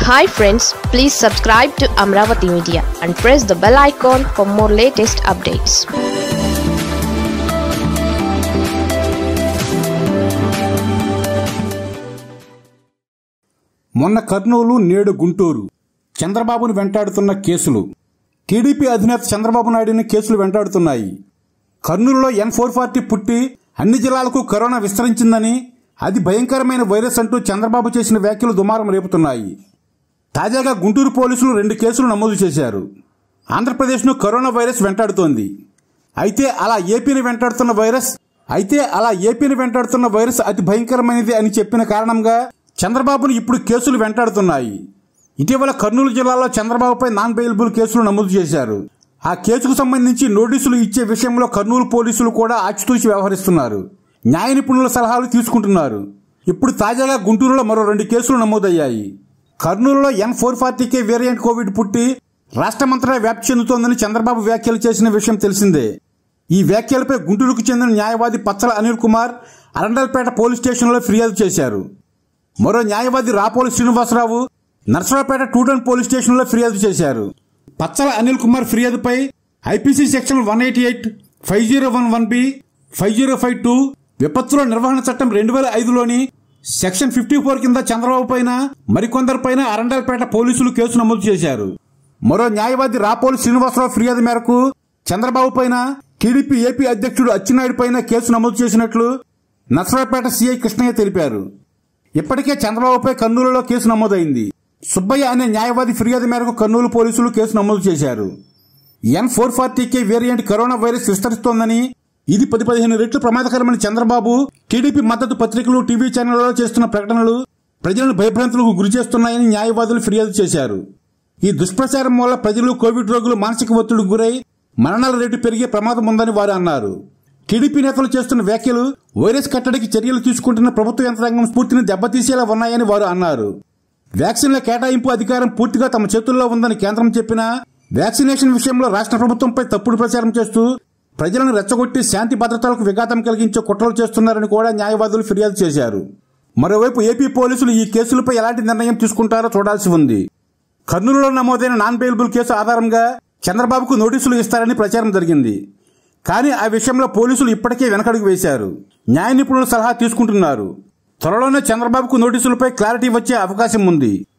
hi friends please subscribe to Amaravati media and press the bell icon for more latest updates మొన్న కర్నూలు నేడు గుంటూరు చంద్రబాబును వెంటాడుతున్న కేసులు TDP అధినేత చంద్రబాబు నాయుడుని కేసులు వెంటాడుతున్నాయి కర్నూలులో ఎన్ ఫోర్ ఫార్టీ పుట్టి అన్ని జిల్లాలకు కరోనా విస్తరించిందని అది భయంకరమైన వైరస్ అంటూ చంద్రబాబు చేసిన వ్యాఖ్యలు దుమారం రేపుతున్నాయి తాజాగా గుంటూరు పోలీసులు రెండు కేసులు నమోదు చేశారు ఆంధ్రప్రదేశ్ను కరోనా వైరస్ వెంటాడుతోంది అయితే అలా ఏపీని వెంటాడుతున్న వైరస్ అయితే అలా ఏపీని వెంటాడుతున్న వైరస్ అతి భయంకరమైనది అని చెప్పిన కారణంగా చంద్రబాబును ఇప్పుడు కేసులు వెంటాడుతున్నాయి ఇటీవల కర్నూలు జిల్లాలో చంద్రబాబుపై నాన్ బెయిలబుల్ కేసులు నమోదు చేశారు ఆ కేసుకు సంబంధించి నోటీసులు ఇచ్చే విషయంలో కర్నూలు పోలీసులు కూడా ఆచితూచి వ్యవహరిస్తున్నారు న్యాయ నిపుణుల సలహాలు తీసుకుంటున్నారు ఇప్పుడు తాజాగా గుంటూరులో మరో రెండు కేసులు నమోదయ్యాయి కర్నూలులో N four forty K variant Covid పుట్టి రాష్ట్రమంతటా వ్యాప్తి చెందుతోందని చంద్రబాబు వ్యాఖ్యలు చేసిన విషయం తెలిసిందే ఈ వ్యాఖ్యలపై గుంటూరుకు చెందిన న్యాయవాది పచ్చల అనిల్ కుమార్ అరండల్పేట పోలీస్ స్టేషన్లో ఫిర్యాదు చేశారు మరో న్యాయవాది రాపోలి శ్రీనివాసరావు నర్సరావుపేట టూటన్ పోలీస్ స్టేషన్లో ఫిర్యాదు చేశారు పచ్చల అనిల్ కుమార్ ఫిర్యాదుపై IPC section one eighty eight five zero one one B five zero five two విపత్తుల నిర్వహణ చట్టం రెండు వేల ఐదులోని సెక్షన్ ఫిఫ్టీ ఫోర్ కింద చంద్రబాబు పైన మరికొందరిపైన అరండల్పేట పోలీసులు కేసు నమోదు చేశారు మరో న్యాయవాది రాపోలి శ్రీనివాసరావు ఫిర్యాదు మేరకు చంద్రబాబు పైన టీడీపీ ఏపీ అధ్యక్షుడు అచ్చెన్నాయుడు పైన కేసు నమోదు చేసినట్లు నర్సరావుపేట సీఐ కృష్ణయ్య తెలిపారు ఇప్పటికే చంద్రబాబుపై కర్నూలులో కేసు నమోదైంది సుబ్బయ్య అనే న్యాయవాది ఫిర్యాదు మేరకు కర్నూలు పోలీసులు కేసు నమోదు చేశారు N four forty K variant corona virus విస్తరిస్తోందని ఇది పది పదిహేను రెట్లు ప్రమాదకరమని చంద్రబాబు టీడీపీ మద్దతు పత్రికలు టీవీ ఛానళ్లలో చేస్తున్న ప్రకటనలు ప్రజలను భయభ్రాంతులకు గురి చేస్తున్నాయని న్యాయవాదులు ఫిర్యాదు చేశారు ఈ దుష్ప్రచారం వల్ల ప్రజలు కోవిడ్ రోగులు మానసిక ఒత్తిడికి గురై మరణాల రేటు పెరిగే ప్రమాదం ఉందని వారు అన్నారు టీడీపీ నేతలు చేస్తున్న వ్యాఖ్యలు వైరస్ కట్టడికి చర్యలు తీసుకుంటున్న ప్రభుత్వ యంత్రాంగం స్ఫూర్తిని దెబ్బతీసేలా ఉన్నాయని వారు అన్నారు వ్యాక్సిన్ల కేటాయింపు అధికారం పూర్తిగా తమ చేతుల్లో ఉందని కేంద్రం చెప్పినా వ్యాక్సినేషన్ విషయంలో రాష్ట్ర ప్రభుత్వంపై తప్పుడు ప్రచారం చేస్తూ ప్రజలను రెచ్చగొట్టి శాంతి భద్రతలకు విఘాతం కలిగించే కుట్రలు చేస్తున్నారని కూడా న్యాయవాదులు ఫిర్యాదు చేశారు మరోవైపు ఏపీ పోలీసులు ఈ కేసులపై ఎలాంటి నిర్ణయం తీసుకుంటారో చూడాల్సి ఉంది కర్నూలులో నమోదైన నాన్ బెయిలబుల్ కేసు ఆధారంగా చంద్రబాబుకు నోటీసులు ఇస్తారని ప్రచారం జరిగింది కానీ ఆ విషయంలో పోలీసులు ఇప్పటికే వెనకడుగు వేశారు న్యాయ నిపుణుల సలహా తీసుకుంటున్నారు త్వరలోనే చంద్రబాబుకు నోటీసులపై క్లారిటీ వచ్చే అవకాశం ఉంది